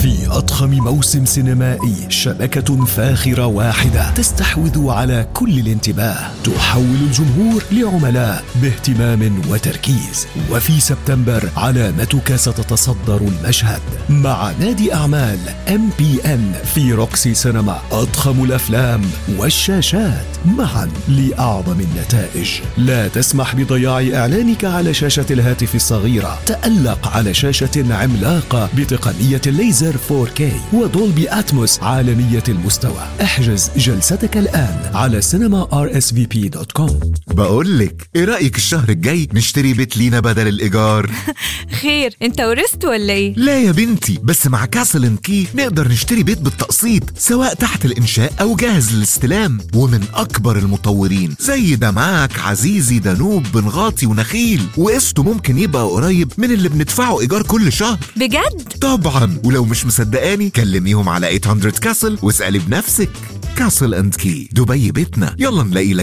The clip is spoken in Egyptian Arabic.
في أضخم موسم سينمائي شبكة فاخرة واحدة تستحوذ على كل الانتباه تحول الجمهور لعملاء باهتمام وتركيز وفي سبتمبر علامتك ستتصدر المشهد مع نادي أعمال ام بي ان في روكسي سينما أضخم الأفلام والشاشات معا لأعظم النتائج لا تسمح بضياع إعلانك على شاشة الهاتف الصغيرة تألق على شاشة عملاقة بتقنية الليزر 4K ودولبي أتموس عالمية المستوى احجز جلستك الآن على سينما rsvp.com بقولك ايه رأيك الشهر الجاي نشتري بيت لينا بدل الإيجار؟ خير انت ورثت ولا ايه؟ لا يا بنتي بس مع كاسل ان كي نقدر نشتري بيت بالتقسيط سواء تحت الإنشاء أو جاهز للاستلام ومن أكبر المطورين زي دمعك عزيزي دانوب بنغاطي ونخيل وقسطه ممكن يبقى قريب من اللي بندفعه إيجار كل شهر بجد؟ طبعا ولو مش مصدقاني كلميهم على 800 كاسل واسألي بنفسك كاسل اند كي دبي بيتنا يلا نلاقي لك